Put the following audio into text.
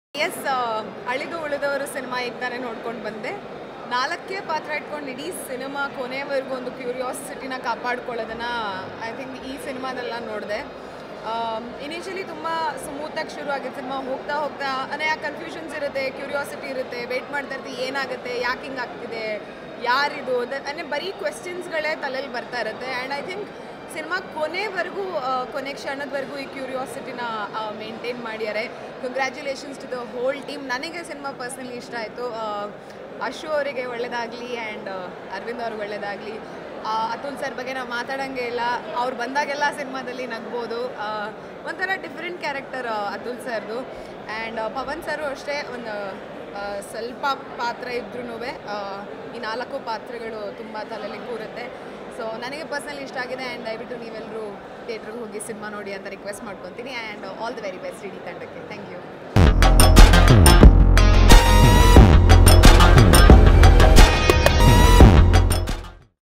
S ಅಳಿದು ಉಳಿದವರು cinema ಈಗ ತಾನೇ ನೋಡ್ಕೊಂಡು ಬಂದೆ ನಾಲ್ಕೇ ಪಾತ್ರ ಇಟ್ಕೊಂಡು ಇಡೀ ಸಿನಿಮಾ ಕೊನೆವರೆಗೂ ಒಂದು ಕ್ಯೂರಿಯಾಸಿಟಿನ ಕಾಪಾಡ್ಕೊಳ್ಳೋದನ್ನ ಐ ಥಿಂಕ್ ಈ ಸಿನಿಮಾದೆಲ್ಲ ನೋಡಿದೆ ಇನಿಷಿಯಲಿ ತುಂಬ ಸ್ಮೂತಾಗಿ ಶುರು ಆಗಿದ್ದು ಸಿನಿಮಾ ಹೋಗ್ತಾ ಹೋಗ್ತಾ ಅನೇಕ ಕನ್ಫ್ಯೂಷನ್ಸ್ ಇರುತ್ತೆ ಕ್ಯೂರಿಯಾಸಿಟಿ ಇರುತ್ತೆ ವೆಯ್ಟ್ ಮಾಡ್ತಾ ಇರ್ತೀವಿ ಏನಾಗುತ್ತೆ ಯಾಕೆ ಹಿಂಗೆ ಆಗ್ತಿದೆ ಯಾರಿದು ಅಂದರೆ ಬರೀ ಕ್ವೆಶ್ಚನ್ಸ್ಗಳೇ ತಲೆಯಲ್ಲಿ ಬರ್ತಾ ಇರುತ್ತೆ ಆ್ಯಂಡ್ ಐ ಥಿಂಕ್ ಸಿನಿಮಾ ಕೊನೆವರೆಗೂ ಆ, ಕೊನೆ ಕ್ಷಣದವರೆಗೂ ಈ ಕ್ಯೂರಿಯಾಸಿಟಿನ ಮೇಂಟೈನ್ ಮಾಡ್ಯಾರೆ congratulations to the whole team ನನಗೆ ಸಿನಿಮಾ ಪರ್ಸ್ನಲಿ ಇಷ್ಟ ಆಯಿತು ಅಶು ಅವರಿಗೆ ಒಳ್ಳೇದಾಗಲಿ ಆ್ಯಂಡ್ ಅರವಿಂದ್ ಅವ್ರಿಗೆ ಒಳ್ಳೇದಾಗಲಿ ಅತುಲ್ ಸರ್ ಬಗ್ಗೆ ನಾವು ಮಾತಾಡೋಂಗೆ ಇಲ್ಲ ಅವ್ರು ಬಂದಾಗೆಲ್ಲ ಸಿನಿಮಾದಲ್ಲಿ ನಗ್ಬೋದು ಆ, ಒಂಥರ ಡಿಫ್ರೆಂಟ್ ಕ್ಯಾರೆಕ್ಟರ್ ಅತುಲ್ ಸರ್ದು ಆ್ಯಂಡ್ ಪವನ್ ಸರು ಅಷ್ಟೇ ಒಂದು ಆ, ಸ್ವಲ್ಪ ಪಾತ್ರ ಇದ್ರೂ ಈ ನಾಲ್ಕು ಪಾತ್ರಗಳು ತುಂಬ ತಲೆಯಲ್ಲಿ ಕೂರುತ್ತೆ ಸೊ ನನಗೆ ಪರ್ಸನಲಿ ಇಷ್ಟ ಆಗಿದೆ ಆ್ಯಂಡ್ ದಯವಿಟ್ಟು ನೀವೆಲ್ಲರೂ ಥಿಯೇಟ್ರಿಗೆ ಹೋಗಿ ಸಿನಿಮಾ ನೋಡಿ ಅಂತ ರಿಕ್ವೆಸ್ಟ್ ಮಾಡ್ಕೊತೀನಿ and all the very best ಇಡೀ ತಂಡಕ್ಕೆ